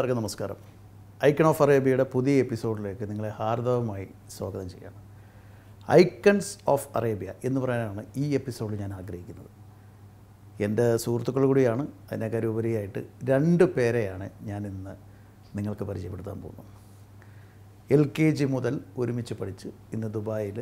എല്ലാവർക്കും നമസ്കാരം icon of അറേബ്യയുടെ പുതിയ എപ്പിസോഡിലേക്ക് നിങ്ങളെ ഹാർദവമായി സ്വാഗതം ചെയ്യാണ് ഐക്കൺസ് ഓഫ് അറേബ്യ എന്ന് പറയാനാണ് ഈ എപ്പിസോഡിൽ ഞാൻ ആഗ്രഹിക്കുന്നത് എൻ്റെ സുഹൃത്തുക്കൾ കൂടിയാണ് അതിനേക്കാൾ ഉപരിയായിട്ട് രണ്ട് പേരെയാണ് ഞാൻ ഇന്ന് നിങ്ങൾക്ക് പരിചയപ്പെടുത്താൻ പോകുന്നത് എൽ കെ ജി മുതൽ ഒരുമിച്ച് പഠിച്ച് ഇന്ന് ദുബായിൽ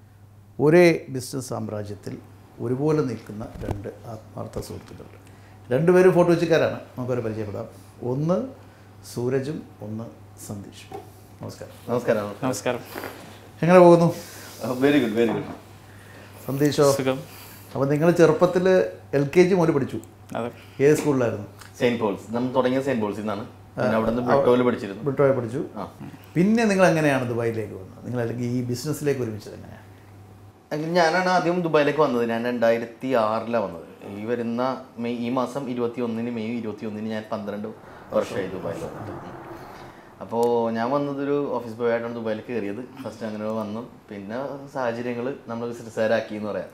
ഒരേ ബിസിനസ് സാമ്രാജ്യത്തിൽ ഒരുപോലെ നിൽക്കുന്ന രണ്ട് ആത്മാർത്ഥ സുഹൃത്തുക്കളുണ്ട് രണ്ടുപേരും ഫോട്ടോ വെച്ചുകാരാണ് നമുക്കവരെ പരിചയപ്പെടാം ഒന്ന് സൂരജും ഒന്ന് സന്ദീഷും നമസ്കാരം നമസ്കാരം നമസ്കാരം എങ്ങനെ പോകുന്നു വെരി ഗുഡ് വെരി ഗുഡ് സന്ദീഷോ സുഖം അപ്പോൾ നിങ്ങൾ ചെറുപ്പത്തിൽ എൽ കെ ജി മുതൽ പഠിച്ചു അതെ ഏത് സ്കൂളിലായിരുന്നു സെയിന്റ് പോൾസ് നമ്മൾ തുടങ്ങിയ സെയിന്റ് പോൾസിൽ നിന്നാണ് പിന്നെ അവിടെ നിന്ന് ബ്രിട്ടോയിൽ പഠിച്ചിരുന്നു ബ്രിട്ടോയെ പഠിച്ചു ആ. പിന്നെ നിങ്ങൾ എങ്ങനെയാണ് ദുബായിലേക്ക് വന്നത് നിങ്ങൾ അല്ലെങ്കിൽ ഈ ബിസിനസ്സിലേക്ക് ഒരുമിച്ചത് എങ്ങനെയാണ് അങ്ങനെ ഞാനാണ് ആദ്യം ദുബായിലേക്ക് വന്നത് ഞാൻ രണ്ടായിരത്തി ആറിലാണ് വന്നത് ഈ വരുന്ന മെയ് ഈ മാസം ഇരുപത്തി ഒന്നിന് മെയ് ഇരുപത്തി ഒന്നിന് ഞാൻ പന്ത്രണ്ട് വർഷമായി ദുബായിൽ വന്നിട്ട് അപ്പോൾ ഞാൻ വന്നതൊരു ഓഫീസ് ബോയ് ആയിട്ടാണ് ദുബായിൽ കയറിയത് ഫസ്റ്റ് അങ്ങനെ വന്നു പിന്നെ സാഹചര്യങ്ങൾ നമ്മൾ ബിസിനസ്സുകാരാക്കി എന്ന് പറയാം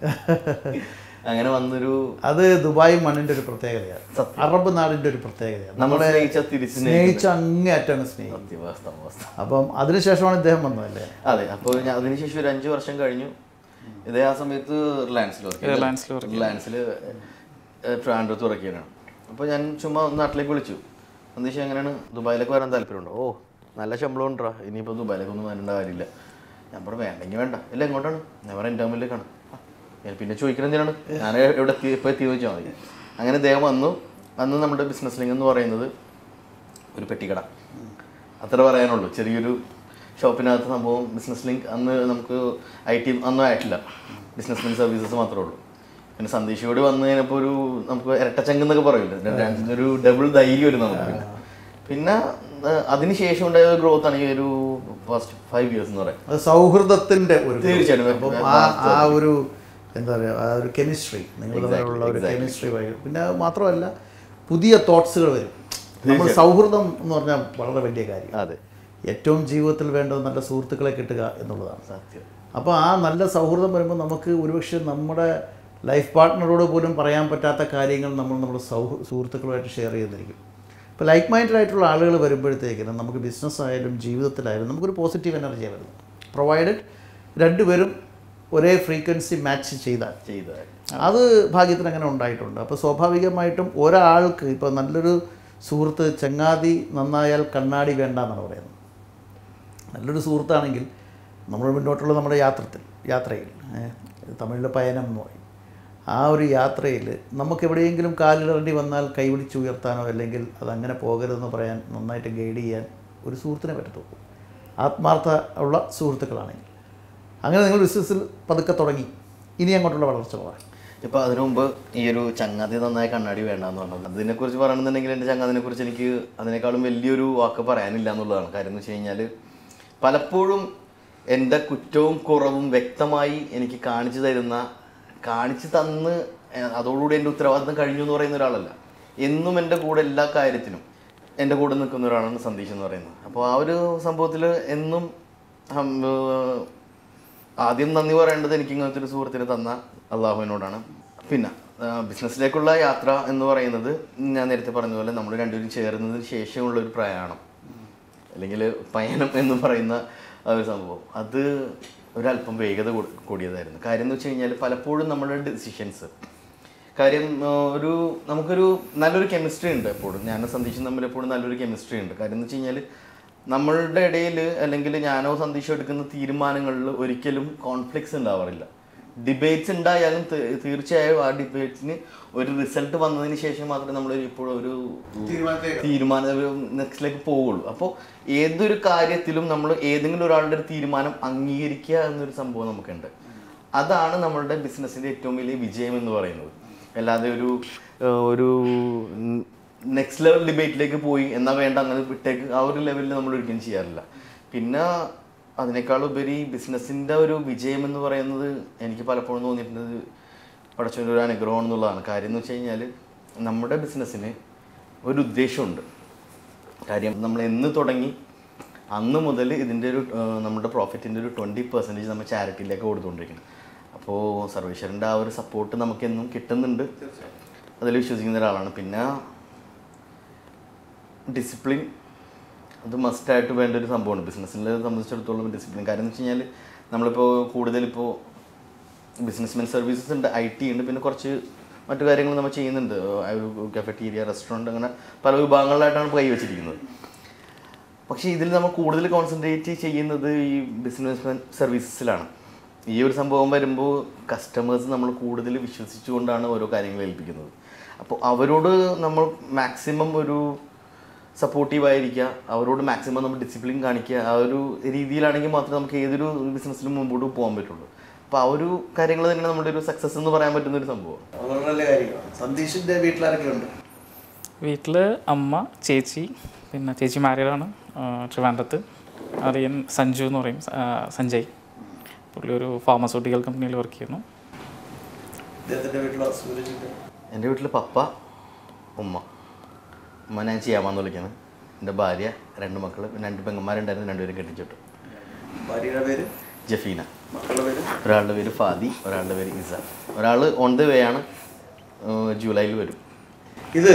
അങ്ങനെ വന്നൊരു അത് ദുബായ് മണ്ണിൻ്റെ ഒരു പ്രത്യേകതയാണ് അറബ് നാടിൻ്റെ ഒരു പ്രത്യേകതയാണ് നമ്മൾ സ്നേഹിച്ച തിരിച്ച് സ്നേഹിച്ച അങ്ങേയറ്റാണ് സ്നേഹിക്കുന്നത് സത്യവാസ്തവ അവസ്ഥ അപ്പം അതിനുശേഷമാണ് ഇദ്ദേഹം വന്നതല്ലേ അതെ അപ്പോൾ ഞാൻ അതിനുശേഷം ഒരു അഞ്ച് വർഷം കഴിഞ്ഞു ഇതേ ആ സമയത്ത് റിലയൻസിൽ വർക്ക് റിലയൻസിൽ work റിലയൻസിൽ ട്രാൻഡ്രത്ത് വർക്ക് ചെയ്യാനാണ് അപ്പോൾ ഞാൻ ചുമ്മാ ഒന്ന് നാട്ടിലേക്ക് വിളിച്ചു അന്തീഷം എങ്ങനെയാണ് ദുബായിലേക്ക് വരാൻ താല്പര്യമുണ്ടോ ഓ നല്ല ശമ്പളം ഉണ്ടാ ഇനിയിപ്പോൾ ദുബായിലേക്ക് ഒന്നും വരേണ്ട കാര്യമില്ല ഞാൻ പറഞ്ഞു വേണ്ടെങ്കിൽ വേണ്ട ഇല്ല എങ്ങോട്ടാണ് ഞാൻ പറയാം എൻ്റെ അമ്മയിലേക്കാണ് "ആ, ഞാൻ പിന്നെ ചോദിക്കണം എന്തിനാണ് ഞാൻ എവിടെ എത്തി ഇപ്പോൾ എത്തി ചോദിച്ചാൽ മതി അങ്ങനെ അദ്ദേഹം വന്നു അന്ന് നമ്മുടെ ബിസിനസ് ലിങ്ക് എന്ന് പറയുന്നത് ഒരു പെട്ടിക്കട അത്ര പറയാനുള്ളൂ ചെറിയൊരു ഷോപ്പിനകത്ത് സംഭവം ബിസിനസ് ലിങ്ക് അന്ന് നമുക്ക് ഐ ടി ഒന്നും ആയിട്ടില്ല ബിസിനസ് ലിങ്ക് സർവീസസ് മാത്രമേ ഉള്ളൂ പിന്നെ സന്ദേശയോട് വന്നു കഴിഞ്ഞപ്പോൾ ഒരു നമുക്ക് ഇരട്ടച്ചങ്ക് എന്നൊക്കെ പറയില്ല ഒരു ഡബിൾ ധൈര്യം ഒരു നമുക്ക് പിന്നെ പിന്നെ ഏഹ്, അതിനുശേഷം ഉണ്ടായ ഗ്രോത്ത് ആണ് ഈ ഒരു ഫസ്റ്റ് ഫൈവ് ഇയേഴ്സ് എന്ന് പറയാം അത് സൗഹൃദത്തിൻ്റെ ഒരു തീർച്ചയായിട്ടും. അപ്പം ആ ആ ഒരു എന്താ പറയുക ആ ഒരു കെമിസ്ട്രി നിങ്ങൾ തമ്മിലുള്ള ഒരു കെമിസ്ട്രി വഴി പിന്നെ അത് മാത്രമല്ല പുതിയ തോട്ട്സുകൾ വരും നമ്മൾ സൗഹൃദം എന്ന് പറഞ്ഞാൽ വളരെ വലിയ കാര്യം അതെ ഏറ്റവും ജീവിതത്തിൽ വേണ്ടത് നല്ല സുഹൃത്തുക്കളെ കിട്ടുക എന്നുള്ളതാണ് സത്യം അപ്പോൾ ആ നല്ല സൗഹൃദം വരുമ്പോൾ നമുക്ക് ഒരുപക്ഷെ നമ്മുടെ ലൈഫ് പാർട്ട്ണറോട് പോലും പറയാൻ പറ്റാത്ത കാര്യങ്ങൾ നമ്മൾ നമ്മുടെ സൗ സുഹൃത്തുക്കളുമായിട്ട് ഷെയർ ചെയ്തിരിക്കും ഇപ്പോൾ ലൈക്ക് മൈൻഡഡ് ആയിട്ടുള്ള ആളുകൾ വരുമ്പോഴത്തേക്കിനും നമുക്ക് ബിസിനസ് ആയാലും ജീവിതത്തിലായാലും നമുക്കൊരു പോസിറ്റീവ് എനർജിയാണ് വരുന്നത് പ്രൊവൈഡഡ് രണ്ടുപേരും ഒരേ ഫ്രീക്വൻസി മാച്ച് ചെയ്താൽ ചെയ്ത അത് ഭാഗ്യത്തിന് അങ്ങനെ ഉണ്ടായിട്ടുണ്ട് അപ്പോൾ സ്വാഭാവികമായിട്ടും ഒരാൾക്ക് ഇപ്പോൾ നല്ലൊരു സുഹൃത്ത് ചങ്ങാതി നന്നായാൽ കണ്ണാടി വേണ്ട എന്നാണ് പറയുന്നത് നല്ലൊരു സുഹൃത്താണെങ്കിൽ നമ്മൾ മുന്നോട്ടുള്ള നമ്മുടെ യാത്രത്തിൽ യാത്രയിൽ ഏഹ്, തമിഴിലെ പയനം എന്ന് പറയും ആ ഒരു യാത്രയിൽ നമുക്ക് എവിടെയെങ്കിലും കാലിടേണ്ടി വന്നാൽ കൈപിടിച്ച് ഉയർത്താനോ അല്ലെങ്കിൽ അതങ്ങനെ പോകരുതെന്ന് പറയാൻ നന്നായിട്ട് ഗൈഡ് ചെയ്യാൻ ഒരു സുഹൃത്തിനെ പറ്റത്തുള്ളൂ ആത്മാർത്ഥ ഉള്ള സുഹൃത്തുക്കളാണെങ്കിൽ അങ്ങനെ നിങ്ങൾ ബിസിനസ്സിൽ പതുക്കെ തുടങ്ങി ഇനി അങ്ങോട്ടുള്ള വളർച്ച പോകാൻ ഇപ്പൊ അതിനു മുമ്പ് ഈ ഒരു ചങ്ങാതി നന്നായ കണ്ണാടി വേണ്ടെന്ന് പറഞ്ഞത് അതിനെ കുറിച്ച് പറയണമെന്നുണ്ടെങ്കിൽ എൻ്റെ ചങ്ങാതിനെ കുറിച്ച് എനിക്ക് അതിനേക്കാളും വലിയൊരു വാക്ക് പറയാനില്ല എന്നുള്ളതാണ് കാര്യം എന്ന് വെച്ച് കഴിഞ്ഞാൽ പലപ്പോഴും എൻ്റെ കുറ്റവും കുറവും വ്യക്തമായി എനിക്ക് കാണിച്ചു തരുന്ന കാണിച്ചു തന്ന് ഏഹ്, അതോടുകൂടി എൻ്റെ ഉത്തരവാദിത്തം കഴിഞ്ഞു എന്ന് പറയുന്ന ഒരാളല്ല എന്നും എൻ്റെ കൂടെ എല്ലാ കാര്യത്തിനും എൻ്റെ കൂടെ നിൽക്കുന്ന ഒരാളാണ് സന്ദേശം എന്ന് പറയുന്നത് അപ്പോൾ ആ ഒരു സംഭവത്തിൽ എന്നും ഹം, ഏഹ്, ആദ്യം നന്ദി പറയേണ്ടത് എനിക്ക് ഇങ്ങനത്തെ ഒരു സുഹൃത്തിനെ തന്ന അള്ളാഹുവിനോടാണ് പിന്നെ ആ, ബിസിനസ്സിലേക്കുള്ള യാത്ര എന്ന് പറയുന്നത് ഞാൻ നേരത്തെ പറഞ്ഞ പോലെ നമ്മൾ രണ്ടുപേരും ചേർന്നതിന് ശേഷമുള്ള ഒരു പ്രയാണം അല്ലെങ്കിൽ പയനം എന്ന് പറയുന്ന ആ ഒരു സംഭവം അത് ഒരല്പം വേഗത കൂടി- കൂടിയതായിരുന്നു കാര്യം എന്ന് വെച്ച് കഴിഞ്ഞാൽ പലപ്പോഴും നമ്മുടെ ഡിസിഷൻസ് കാര്യം ആ, ഒരു നമുക്കൊരു നല്ലൊരു കെമിസ്ട്രി ഉണ്ട് എപ്പോഴും ഞാനും സന്ദേശം തമ്മിൽ എപ്പോഴും നല്ലൊരു കെമിസ്ട്രി ഉണ്ട് കാര്യം എന്ന് വെച്ച് കഴിഞ്ഞാൽ നമ്മളുടെ ഇടയിൽ അല്ലെങ്കിൽ ഞാനോ സന്ദേശം എടുക്കുന്ന തീരുമാനങ്ങളിൽ ഒരിക്കലും കോൺഫ്ലിക്ട്സ് ഉണ്ടാവാറില്ല ഡിബേറ്റ്സ് ഉണ്ടായാലും തീ- തീർച്ചയായും ആ ഡിബേറ്റ്സിന് ഒരു റിസൾട്ട് വന്നതിന് ശേഷം മാത്രമേ നമ്മൾ ഇപ്പോൾ ഒരു തീരുമാനം നെക്സ്റ്റിലേക്ക് പോവുള്ളൂ അപ്പോൾ ഏതൊരു കാര്യത്തിലും നമ്മൾ ഏതെങ്കിലും ഒരാളുടെ ഒരു തീരുമാനം അംഗീകരിക്കുക എന്നൊരു സംഭവം നമുക്കുണ്ട് അതാണ് നമ്മളുടെ ബിസിനസ്സിന്റെ ഏറ്റവും വലിയ വിജയം എന്ന് പറയുന്നത് അല്ലാതെ ഒരു ഏഹ്, ഒരു നെക്സ്റ്റ് ലെവൽ ഡിബേറ്റിലേക്ക് പോയി എന്നാ വേണ്ട അങ്ങനെ വിട്ടേക്ക് ആ ഒരു ലെവലിൽ നമ്മൾ ഒരിക്കലും ചെയ്യാറില്ല പിന്നെ അതിനേക്കാൾ ഉപരി ബിസിനസ്സിൻ്റെ ഒരു വിജയം എന്ന് പറയുന്നത് എനിക്ക് പലപ്പോഴും തോന്നിയിട്ടുള്ളത് പടച്ചവൻ്റെ ഒരു അനുഗ്രഹം എന്നുള്ളതാണ് കാര്യം എന്ന് വെച്ച് കഴിഞ്ഞാൽ നമ്മുടെ ബിസിനസ്സിന് ഒരു ഉദ്ദേശമുണ്ട് കാര്യം നമ്മൾ എന്ന് തുടങ്ങി അന്ന് മുതൽ ഇതിൻ്റെ ഒരു ആ, നമ്മുടെ പ്രോഫിറ്റിൻ്റെ ഒരു ട്വൻറ്റി പെർസെൻറ്റേജ് നമ്മൾ ചാരിറ്റിയിലേക്ക് കൊടുത്തുകൊണ്ടിരിക്കണം അപ്പോൾ സർവേശ്വരൻ്റെ ആ ഒരു സപ്പോർട്ട് നമുക്കെന്നും കിട്ടുന്നുണ്ട് അതിൽ വിശ്വസിക്കുന്ന ഒരാളാണ് പിന്നെ ഡിസിപ്ലിൻ അത് മസ്റ്റായിട്ട് വേണ്ട ഒരു സംഭവമാണ് ബിസിനസ്സിനെ സംബന്ധിച്ചിടത്തോളം ഡിസിപ്ലിൻ കാര്യം എന്ന് വെച്ച് കഴിഞ്ഞാൽ നമ്മളിപ്പോൾ കൂടുതലിപ്പോൾ ബിസിനസ്മെൻ സർവീസസ് ഉണ്ട് ഐ ടി ഉണ്ട് പിന്നെ കുറച്ച് മറ്റു കാര്യങ്ങൾ നമ്മൾ ചെയ്യുന്നുണ്ട് ആ ഒരു കഫറ്റീരിയ റെസ്റ്റോറൻറ്റ് അങ്ങനെ പല വിഭാഗങ്ങളിലായിട്ടാണ് ഇപ്പോൾ കൈവച്ചിരിക്കുന്നത് പക്ഷേ ഇതിൽ നമ്മൾ കൂടുതൽ കോൺസെൻട്രേറ്റ് ചെയ്യുന്നത് ഈ ബിസിനസ് സർവീസസിലാണ് ഈ ഒരു സംഭവം വരുമ്പോൾ കസ്റ്റമേഴ്സ് നമ്മൾ കൂടുതൽ വിശ്വസിച്ചുകൊണ്ടാണ് ഓരോ കാര്യങ്ങൾ ഏൽപ്പിക്കുന്നത് അപ്പോൾ അവരോട് നമ്മൾ മാക്സിമം ഒരു സപ്പോർട്ടീവായിരിക്കുക അവരോട് മാക്സിമം നമ്മൾ ഡിസിപ്ലിൻ കാണിക്കുക ആ ഒരു രീതിയിലാണെങ്കിൽ മാത്രമേ നമുക്ക് ഏതൊരു ബിസിനസ്സിലും മുമ്പോട്ട് പോകാൻ പറ്റുള്ളൂ അപ്പോൾ ആ ഒരു കാര്യങ്ങൾ തന്നെ നമ്മുടെ ഒരു സക്സസ് എന്ന് പറയാൻ പറ്റുന്ന ഒരു സംഭവം വളരെ നല്ല കാര്യമാണ് സന്തീഷിൻ്റെ വീട്ടിലാരൊക്കെ ഉണ്ട് വീട്ടിൽ അമ്മ ചേച്ചി പിന്നെ ചേച്ചി മാരീഡാണ് ട്രിവാൻഡ്രത്ത് അറിയൻ സഞ്ജു എന്ന് പറയും ആ, സഞ്ജയ് പുള്ളി ഒരു ഫാർമസ്യൂട്ടിക്കൽ കമ്പനിയിൽ വർക്ക് ചെയ്യുന്നു ഇദ്ദേഹത്തിൻ്റെ വീട്ടിലോ സൂരജിൻ്റെ എൻ്റെ വീട്ടിൽ പപ്പ ഉമ്മ ഉമ്മ ഞാൻ ചെയ്യാമെന്ന് വിളിക്കുന്നത് എൻ്റെ ഭാര്യ രണ്ട് മക്കൾ പിന്നെ രണ്ട് പെങ്ങന്മാരുണ്ടായിരുന്നു രണ്ടുപേരും കെട്ടിച്ചിട്ടു ഭാര്യയുടെ പേര് ജഫീന മക്കളുടെ പേര് ഒരാളുടെ പേര് ഫാദി ഒരാളുടെ പേര് ഇസ ഒരാൾ ഓൺ ദ വേ ആണ് ഏഹ് ജൂലൈയിൽ വരും ഇത്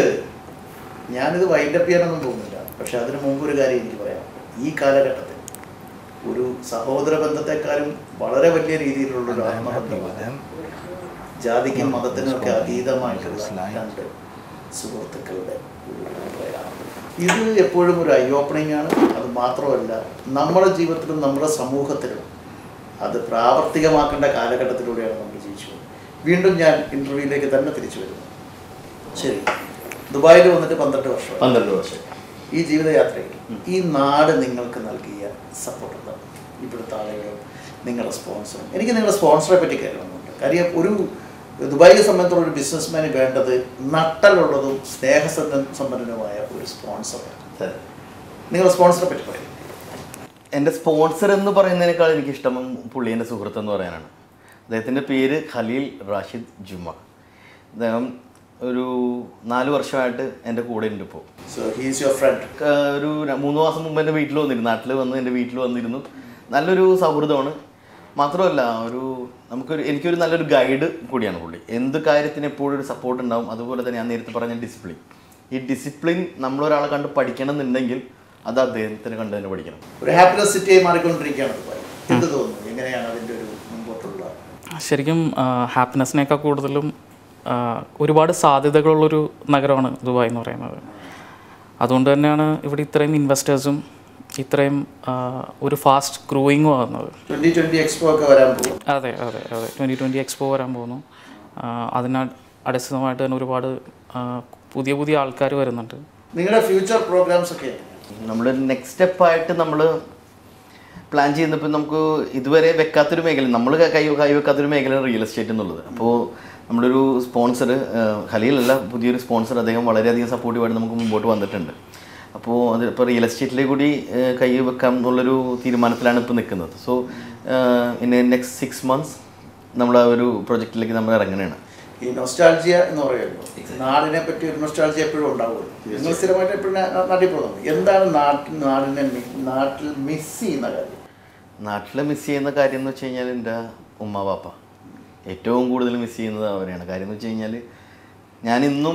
ഞാനിത് വൈൻഡപ്പ് ചെയ്യാനൊന്നും പോകുന്നില്ല പക്ഷെ അതിനു മുമ്പ് ഒരു കാര്യം എനിക്ക് പറയാം ഈ കാലഘട്ടത്തിൽ ഒരു സഹോദര ബന്ധത്തെക്കാളും വളരെ വലിയ രീതിയിലുള്ള ഒരു ആത്മബന്ധമാണ് ജാതിക്കും മതത്തിനും ഒക്കെ അതീതമായിട്ടുള്ള രണ്ട് സുഹൃത്തുക്കളുടെ ഒരു പ്രയാണം ഇത് എപ്പോഴും ഒരു ഐ ഓപ്പണിംഗ് ആണ് അത് മാത്രമല്ല നമ്മുടെ ജീവിതത്തിലും നമ്മുടെ സമൂഹത്തിലും അത് പ്രാവർത്തികമാക്കേണ്ട കാലഘട്ടത്തിലൂടെയാണ് നമ്മൾ ജീവിച്ചു പോകുന്നത്. വീണ്ടും ഞാൻ ഇൻ്റർവ്യൂയിലേക്ക് തന്നെ തിരിച്ചു വരുന്നു ശരി ദുബായിൽ വന്നിട്ട് പന്ത്രണ്ട് വർഷം പന്ത്രണ്ട് വർഷം ഈ ജീവിതയാത്രയിൽ ഈ നാട് നിങ്ങൾക്ക് നൽകിയ സപ്പോർട്ട് എന്താണ് ഇവിടുത്തെ ആളുകളും നിങ്ങളുടെ സ്പോൺസറും എനിക്ക് നിങ്ങളുടെ സ്പോൺസറെ പറ്റി കേൾക്കണമെന്നുണ്ട് കാര്യം ഒരു ദുബായിയെ സംബന്ധിച്ചുള്ള ഒരു ബിസിനസ്മാന് വേണ്ടത് നട്ടലുള്ളതും സ്നേഹസമ്പ സമ്പന്നനുമായ ഒരു സ്പോൺസറാണ് നിങ്ങളുടെ സ്പോൺസറെ പറ്റി പറയും എൻ്റെ സ്പോൺസർ എന്ന് പറയുന്നതിനേക്കാൾ എനിക്ക് ഇഷ്ടം പുള്ളി എൻ്റെ സുഹൃത്ത് എന്ന് പറയാനാണ് അദ്ദേഹത്തിൻ്റെ പേര് ഖലീൽ റാഷിദ് ജുമ അദ്ദേഹം ഒരു നാല് വർഷമായിട്ട് എൻ്റെ കൂടെ ഉണ്ട് ഇപ്പോൾ സോ ഹീസ് യുവർ ഫ്രണ്ട് ഒരു ര- മൂന്ന് മാസം മുമ്പ് എൻ്റെ വീട്ടിൽ വന്നിരുന്നു നാട്ടിൽ വന്ന് എൻ്റെ വീട്ടിൽ വന്നിരുന്നു നല്ലൊരു സൗഹൃദമാണ് മാത്രമല്ല ഒരു നമുക്കൊരു എനിക്കൊരു നല്ലൊരു ഗൈഡ് കൂടിയാണ് പുള്ളി എന്ത് കാര്യത്തിന് എപ്പോഴും ഒരു സപ്പോർട്ട് ഉണ്ടാവും അതുപോലെ തന്നെ ഞാൻ നേരത്തെ പറഞ്ഞ ഡിസിപ്ലിൻ ഈ ഡിസിപ്ലിൻ നമ്മളൊരാളെ കണ്ട് പഠിക്കണം എന്നുണ്ടെങ്കിൽ അത് അദ്ദേഹത്തിന് കണ്ട് തന്നെ പഠിക്കണം ഒരു ഹാപ്പിനെസ് സിറ്റിയായി മാറിക്കൊണ്ടിരിക്കുകയാണ് ദുബായ് എന്ത് തോന്നുന്നു എങ്ങനെയാണ് അതിൻ്റെ ഒരു മുമ്പോട്ടുള്ള ശരിക്കും ഹാപ്പിനെസ്സിനേക്കാൾ കൂടുതലും ആ, ഒരുപാട് സാധ്യതകളുള്ളൊരു നഗരമാണ് ദുബായ് എന്ന് പറയുന്നത് അതുകൊണ്ട് തന്നെയാണ് ഇവിടെ ഇത്രയും ഇൻവെസ്റ്റേഴ്സും ഇത്രയും ആ, ഒരു ഫാസ്റ്റ് ഗ്രോയിങ്ങും ആകുന്നത് ട്വൻ്റി ട്വൻ്റി എക്സ്പോ ഒക്കെ വരാൻ പോകും അതെ അതെ അതെ ട്വൻറ്റി ട്വൻറ്റി എക്സ്പോ വരാൻ പോകുന്നു ആ, അതിന് അടിസ്ഥാനമായിട്ട് തന്നെ ഒരുപാട് ആ, പുതിയ പുതിയ ആൾക്കാർ വരുന്നുണ്ട് നിങ്ങളുടെ ഫ്യൂച്ചർ പ്രോഗ്രാംസ് ഒക്കെ നമ്മൾ നെക്സ്റ്റ് സ്റ്റെപ്പായിട്ട് നമ്മൾ പ്ലാൻ ചെയ്യുന്നപ്പോൾ നമുക്ക് ഇതുവരെ വെക്കാത്തൊരു മേഖല നമ്മൾ കൈ കൈവെക്കാത്തൊരു മേഖലയാണ് റിയൽ എസ്റ്റേറ്റ് എന്നുള്ളത് അപ്പോൾ നമ്മളൊരു സ്പോൺസർ ഖലീലല്ല പുതിയൊരു സ്പോൺസർ അദ്ദേഹം വളരെയധികം സപ്പോർട്ടീവായിട്ട് നമുക്ക് മുമ്പോട്ട് വന്നിട്ടുണ്ട് അപ്പോൾ അത് ഇപ്പോൾ റിയൽ എസ്റ്റേറ്റിലേക്ക് കൂടി ഏഹ്, കൈ വെക്കാം എന്നുള്ളൊരു തീരുമാനത്തിലാണ് ഇപ്പോൾ നിൽക്കുന്നത് so in next six months നമ്മൾ ആ ഒരു പ്രൊജക്റ്റിലേക്ക് നമ്മൾ ഇറങ്ങുകയാണ് ഈ നൊസ്റ്റാൾജിയ എന്ന് പറയുമല്ലോ നാടിനെ പറ്റി ഒരു നൊസ്റ്റാൾജിയ എപ്പോഴും ഉണ്ടാവുമല്ലോ നിങ്ങൾ സ്ഥിരമായിട്ട് എപ്പോഴും നാ- നാട്ടിൽ പോകുന്നത് എന്താണ് നാട്ടിൽ നാടിനെ മി- നാട്ടിൽ മിസ് ചെയ്യുന്ന കാര്യം നാട്ടിൽ മിസ് ചെയ്യുന്ന കാര്യം എന്ന് വെച്ച് കഴിഞ്ഞാൽ എൻ്റെ ഉമ്മ പാപ്പ ഏറ്റവും കൂടുതൽ മിസ് ചെയ്യുന്നത് അവരെയാണ് കാര്യം എന്ന് വെച്ച് കഴിഞ്ഞാൽ ഞാൻ ഇന്നും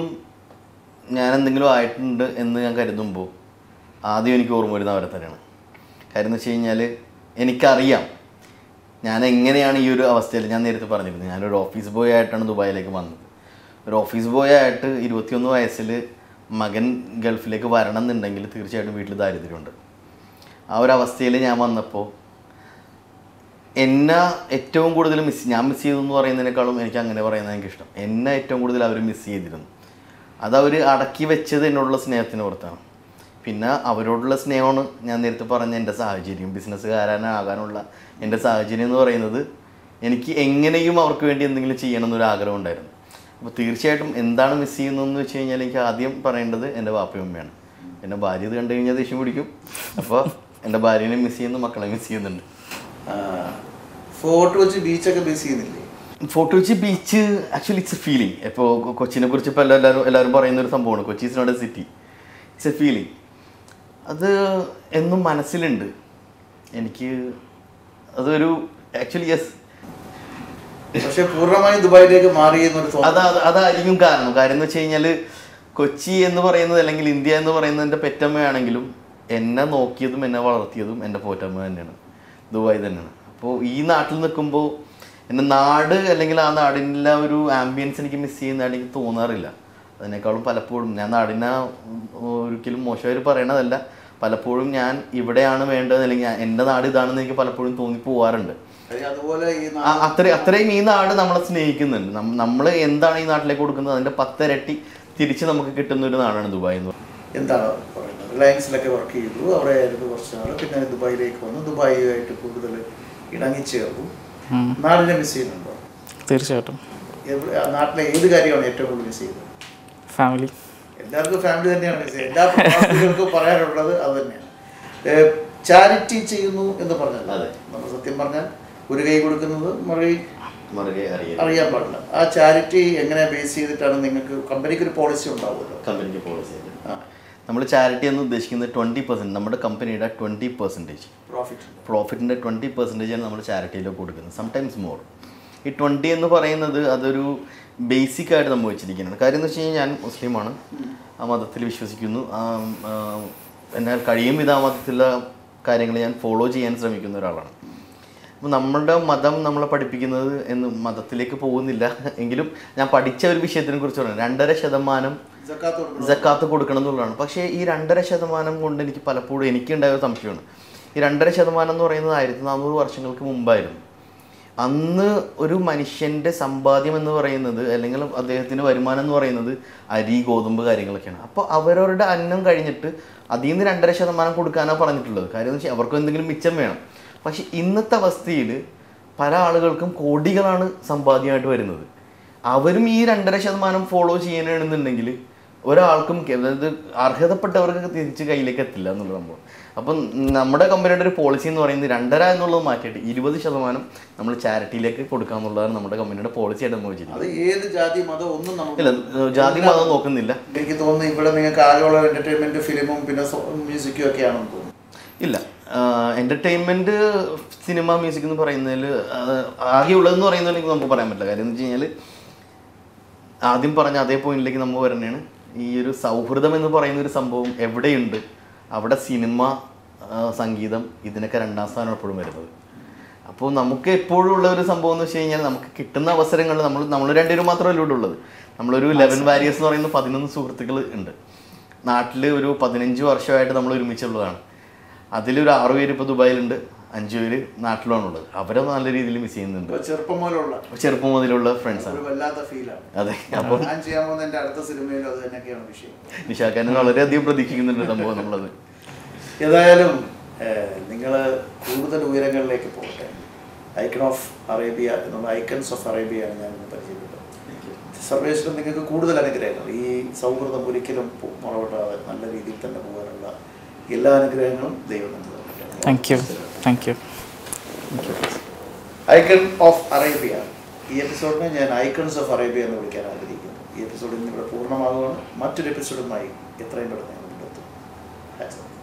ഞാൻ എന്തെങ്കിലും ആയിട്ടുണ്ട് എന്ന് ഞാൻ കരുതുമ്പോൾ ആദ്യം എനിക്ക് ഓർമ്മ വരുന്നത് അവരെ തന്നെയാണ് കാര്യം എന്ന് വെച്ച് കഴിഞ്ഞാൽ എനിക്കറിയാം ഞാൻ എങ്ങനെയാണ് ഈ ഒരു അവസ്ഥയിൽ ഞാൻ നേരത്തെ പറഞ്ഞിരുന്നു ഞാനൊരു ഓഫീസ് ബോയ് ആയിട്ടാണ് ദുബായിലേക്ക് വന്നത് ഒരു ഓഫീസ് ബോയ് ആയിട്ട് ഇരുപത്തിയൊന്ന് വയസ്സിൽ മകൻ ഗൾഫിലേക്ക് വരണം എന്നുണ്ടെങ്കിൽ തീർച്ചയായിട്ടും വീട്ടിൽ ദാരിദ്ര്യമുണ്ട് ആ ഒരു അവസ്ഥയിൽ ഞാൻ വന്നപ്പോൾ എന്നെ ഏറ്റവും കൂടുതൽ മിസ് ഞാൻ മിസ് ചെയ്തു എന്ന് പറയുന്നതിനേക്കാളും എനിക്ക് അങ്ങനെ പറയുന്നത് എനിക്ക് ഇഷ്ടം എന്നെ ഏറ്റവും കൂടുതൽ അവർ മിസ് ചെയ്തിരുന്നു അതവർ അടക്കി വെച്ചത് എന്നോടുള്ള സ്നേഹത്തിന് പുറത്താണ് പിന്നെ അവരോടുള്ള സ്നേഹമാണ് ഞാൻ നേരത്തെ പറഞ്ഞ എൻ്റെ സാഹചര്യം ബിസിനസ്സുകാരനാകാനുള്ള എൻ്റെ സാഹചര്യം എന്ന് പറയുന്നത് എനിക്ക് എങ്ങനെയും അവർക്ക് വേണ്ടി എന്തെങ്കിലും ചെയ്യണം എന്നൊരു ആഗ്രഹം ഉണ്ടായിരുന്നു അപ്പോൾ തീർച്ചയായിട്ടും എന്താണ് മിസ് ചെയ്യുന്നതെന്ന് വെച്ച് കഴിഞ്ഞാൽ എനിക്ക് ആദ്യം പറയേണ്ടത് എൻ്റെ വാപ്പയും ഉമ്മയാണ് എൻ്റെ ഭാര്യ ഇത് കണ്ടു കഴിഞ്ഞാൽ ദേഷ്യം പിടിക്കും അപ്പോൾ എൻ്റെ ഭാര്യനെ മിസ് ചെയ്യുന്നു മക്കളെ മിസ് ചെയ്യുന്നുണ്ട് ഫോർട്ട് വെച്ച് ബീച്ചൊക്കെ മിസ് ചെയ്യുന്നില്ലേ Fort Kochi beach actually it's a feeling ഇപ്പോൾ കൊച്ചിനെ കുറിച്ച് ഇപ്പോൾ എല്ലാവരും എല്ലാവരും പറയുന്ന ഒരു സംഭവമാണ് Kochi is not a city it's a feeling അത് എന്നും മനസ്സിലുണ്ട് എനിക്ക് അതൊരു ആക്ച്വലി യെസ് പക്ഷെ പൂർണ്ണമായും ദുബായിലേക്ക് മാറി എന്നൊരു തോന്നൽ അതാ അതായിരിക്കും കാരണം കാര്യം എന്ന് വെച്ച് കഴിഞ്ഞാൽ കൊച്ചി എന്ന് പറയുന്നത് അല്ലെങ്കിൽ ഇന്ത്യ എന്ന് പറയുന്നതിൻ്റെ പെറ്റമ്മയാണെങ്കിലും എന്നെ നോക്കിയതും എന്നെ വളർത്തിയതും എൻ്റെ പോറ്റമ്മ തന്നെയാണ് ദുബായ് തന്നെയാണ് അപ്പോൾ ഈ നാട്ടിൽ നിൽക്കുമ്പോൾ എൻ്റെ നാട് അല്ലെങ്കിൽ ആ നാടിൻ്റെ ഒരു ആംബിയൻസ് എനിക്ക് മിസ് ചെയ്യുന്നതായിട്ട് എനിക്ക് തോന്നാറില്ല അതിനേക്കാളും പലപ്പോഴും ഞാൻ നാടിനെ ഒരിക്കലും മോശമായിട്ട് പറയണതല്ല പലപ്പോഴും ഞാൻ ഇവിടെയാണ് വേണ്ടത് അല്ലെങ്കിൽ ഞാൻ- എൻ്റെ നാട് ഇതാണെന്ന് എനിക്ക് പലപ്പോഴും തോന്നി പോവാറുണ്ട് കാര്യം അതുപോലെ ഈ നാ- ആ- അത്ര അത്രയും ഈ നാട് നമ്മളെ സ്നേഹിക്കുന്നുണ്ട് നമ്മൾ എന്താണ് ഈ നാട്ടിലേക്ക് കൊടുക്കുന്നത് അതിന്റെ പത്തിരട്ടി തിരിച്ച് നമുക്ക് കിട്ടുന്ന ഒരു നാടാണ് ദുബായ് എന്ന് പറയുന്നത് എന്താണ് പറയുന്നത് റിലയൻസിലൊക്കെ വർക്ക് ചെയ്തു അവിടെ ആയിരുന്നു കുറച്ച് നാൾ പിന്നെ ദുബായിലേക്ക് വന്നു ദുബായിയായിട്ട് കൂടുതൽ ഇണങ്ങിച്ചേർന്നു ഉം. നാടിനെ മിസ് ചെയ്യുന്നുണ്ടോ തീർച്ചയായിട്ടും എവിടെ- ആ നാട്ടിലെ ഏത് കാര്യമാണ് ഏറ്റവും കൂടുതൽ മിസ് ചെയ്യുന്നത് ഫാമിലി എല്ലാവർക്കും ഫാമിലി തന്നെയാണ് മിസ് ചെയ്യുന്നത് എല്ലാ പ്രവാസികൾക്കും പറയാനുള്ളത് അത് തന്നെയാണ് ചാരിറ്റി ചെയ്യുന്നു എന്ന് പറഞ്ഞല്ലോ അതെ. നമ്മൾ സത്യം പറഞ്ഞാൽ ഒരു കൈ കൊടുക്കുന്നത് മറി മറുകെ അറിയാം അറിയാൻ പാടില്ല ആ ചാരിറ്റി എങ്ങനെ ബേസ് ചെയ്തിട്ടാണ് നിങ്ങൾക്ക് കമ്പനിക്ക് ഒരു പോളിസി ഉണ്ടാവുമല്ലോ കമ്പനിക്ക് പോളിസി ആ നമ്മൾ ചാരിറ്റി എന്ന് ഉദ്ദേശിക്കുന്നത് ട്വൻറ്റി പെർസെൻറ്റ് നമ്മുടെ കമ്പനിയുടെ ട്വൻറ്റി പെർസെൻറ്റേജ് പ്രോഫിറ്റ് പ്രോഫിറ്റിൻ്റെ ട്വൻറ്റി പെർസെൻറ്റേജാണ് നമ്മൾ ചാരിറ്റിയിലേക്ക് കൊടുക്കുന്നത് സംടൈംസ് മോർ ഈ ട്വൻറ്റി എന്ന് പറയുന്നത് അതൊരു ബേസിക് ആയിട്ട് നമ്മൾ വെച്ചിരിക്കുന്നത് കാര്യം എന്ന് വെച്ച് കഴിഞ്ഞാൽ ഞാൻ മുസ്ലിമാണ് ആ മതത്തിൽ വിശ്വസിക്കുന്നു ആ, ആ, എന്നാൽ കഴിയും വിധ ആ മതത്തിലുള്ള കാര്യങ്ങൾ ഞാൻ ഫോളോ ചെയ്യാൻ ശ്രമിക്കുന്ന ഒരാളാണ് അപ്പോൾ നമ്മളുടെ മതം നമ്മളെ പഠിപ്പിക്കുന്നത് എന്ന് മതത്തിലേക്ക് പോകുന്നില്ല എങ്കിലും ഞാൻ പഠിച്ച ഒരു വിഷയത്തിനെ കുറിച്ച് പറഞ്ഞു രണ്ടര ശതമാനം ജക്കാത്ത് കൊടുക്കണം. ജക്കാത്ത് കൊടുക്കണം എന്നുള്ളതാണ് പക്ഷേ ഈ രണ്ടര ശതമാനം കൊണ്ട് എനിക്ക് പലപ്പോഴും എനിക്കുണ്ടായ ഒരു സംശയമാണ് ഈ രണ്ടര ശതമാനം എന്ന് പറയുന്നത് ആയിരത്തി നാനൂറ് വർഷങ്ങൾക്ക് മുമ്പായിരുന്നു അന്ന് ഒരു മനുഷ്യൻ്റെ സമ്പാദ്യം എന്ന് പറയുന്നത് അല്ലെങ്കിൽ അദ്ദേഹത്തിൻ്റെ വരുമാനം എന്ന് പറയുന്നത് അരി ഗോതമ്പ് കാര്യങ്ങളൊക്കെയാണ് അപ്പോൾ അവരവരുടെ അന്നം കഴിഞ്ഞിട്ട് അതിൽ നിന്ന് രണ്ടര ശതമാനം കൊടുക്കാനാണ് പറഞ്ഞിട്ടുള്ളത് കാര്യം എന്ന് വെച്ചാൽ അവർക്ക് എന്തെങ്കിലും മിച്ചം വേണം പക്ഷെ ഇന്നത്തെ അവസ്ഥയിൽ പല ആളുകൾക്കും കോടികളാണ് സമ്പാദ്യമായിട്ട് വരുന്നത് അവരും ഈ രണ്ടര ശതമാനം ഫോളോ ചെയ്യാനാണെന്നുണ്ടെങ്കിൽ ഒരാൾക്കും കെ- അതായത് അർഹതപ്പെട്ടവർക്ക് തിരിച്ച് കയ്യിലേക്ക് എത്തില്ല എന്നുള്ള സംഭവം അപ്പം നമ്മുടെ കമ്പനിയുടെ ഒരു പോളിസി എന്ന് പറയുന്നത് രണ്ടര എന്നുള്ളത് മാറ്റിയിട്ട് ഇരുപത് ശതമാനം നമ്മൾ ചാരിറ്റിയിലേക്ക് കൊടുക്കുക എന്നുള്ളതാണ് നമ്മുടെ കമ്പനിയുടെ പോളിസി ആയിട്ട് നമ്മൾ വെച്ചിരിക്കുന്നത് അത് ഏത് ജാതി മതം ഒന്നും നമുക്ക് ഇല്ല ഏഹ് ജാതി മതം നോക്കുന്നില്ല എനിക്ക് തോന്നുന്നു ഇവിടെ നിങ്ങൾക്ക് ആകെയുള്ള എന്റർടൈൻമെന്റ് ഫിലിമും പിന്നെ മ്യൂസിക്കും ഒക്കെ ആണെന്ന് തോന്നുന്നു ഇല്ല എൻ്റർടൈൻമെൻറ്റ് സിനിമ മ്യൂസിക് എന്ന് പറയുന്നതിൽ ആകെയുള്ളതെന്ന് പറയുന്നതിൽ നമുക്ക് പറയാൻ പറ്റില്ല കാര്യം എന്ന് വെച്ച് കഴിഞ്ഞാൽ ആദ്യം പറഞ്ഞ അതേ പോയിന്റിലേക്ക് നമ്മൾ വരണേണ് ഈ ഒരു സൗഹൃദം എന്ന് പറയുന്ന ഒരു സംഭവം എവിടെയുണ്ട് അവിടെ സിനിമ ആ, സംഗീതം ഇതിനൊക്കെ രണ്ടാം സ്ഥാനം എപ്പോഴും വരുന്നത് അപ്പോൾ നമുക്ക് എപ്പോഴും ഉള്ള ഒരു സംഭവം എന്ന് വെച്ച് കഴിഞ്ഞാൽ നമുക്ക് കിട്ടുന്ന അവസരങ്ങൾ നമ്മൾ നമ്മൾ രണ്ടുപേരും മാത്രമല്ല ഇവിടെ ഉള്ളത് നമ്മളൊരു ലെവൻ വാരിയേഴ്സ് എന്ന് പറയുന്ന പതിനൊന്ന് സുഹൃത്തുക്കൾ ഉണ്ട് നാട്ടിൽ ഒരു പതിനഞ്ച് വർഷമായിട്ട് നമ്മൾ ഒരുമിച്ചുള്ളതാണ് അതിലൊരു ആറ് പേര് ഇപ്പോൾ ദുബായിലുണ്ട് അഞ്ച് പേര് നാട്ടിലാണുള്ളത് അവരെ നല്ല രീതിയിൽ മിസ് ചെയ്യുന്നുണ്ട് ഇപ്പൊ ചെറുപ്പം മുതലുള്ള ചെറുപ്പം മുതലുള്ള ഫ്രണ്ട്സാണ് ഒരു വല്ലാത്ത ഫീലാണ് അതെ അപ്പോൾ ഞാൻ ചെയ്യാൻ പോകുന്ന എന്റെ അടുത്ത സിനിമയിലും അത് തന്നെയൊക്കെയാണ് വിഷയം നിഷാക്കാരൻ വളരെയധികം പ്രതീക്ഷിക്കുന്നുണ്ട് സംഭവം നമ്മളത് ഏതായാലും നിങ്ങൾ കൂടുതൽ ഉയരങ്ങളിലേക്ക് പോകട്ടെ ഐക്കൺ ഓഫ് അറേബ്യ എന്നുള്ള ഐക്കൺസ് ഓഫ് അറേബ്യയാണ് ഞാൻ ഇന്ന് പരിചയപ്പെട്ടത് സർവേശ്വരൻ നിങ്ങൾക്ക് കൂടുതൽ അനുഗ്രഹങ്ങൾ ഈ സൗഹൃദം ഒരിക്കലും പു- മുളവിടാതെ നല്ല രീതിയിൽ തന്നെ പോകാനുള്ള എല്ലാ അനുഗ്രഹങ്ങളും ദൈവം നമുക്ക് തരട്ടെ. Thank you thank you icon of Arabia ഈ എപ്പിസോഡിനെ ഞാൻ ഐക്കൺസ് ഓഫ് അറേബ്യ എന്ന് വിളിക്കാൻ ആഗ്രഹിക്കുന്നു ഈ എപ്പിസോഡ് ഇന്ന് ഇവിടെ പൂർണ്ണമാകുകയാണ് മറ്റൊരു എപ്പിസോഡുമായി എത്രയും പെട്ടെന്ന് ഞാൻ മുന്നോട്ട്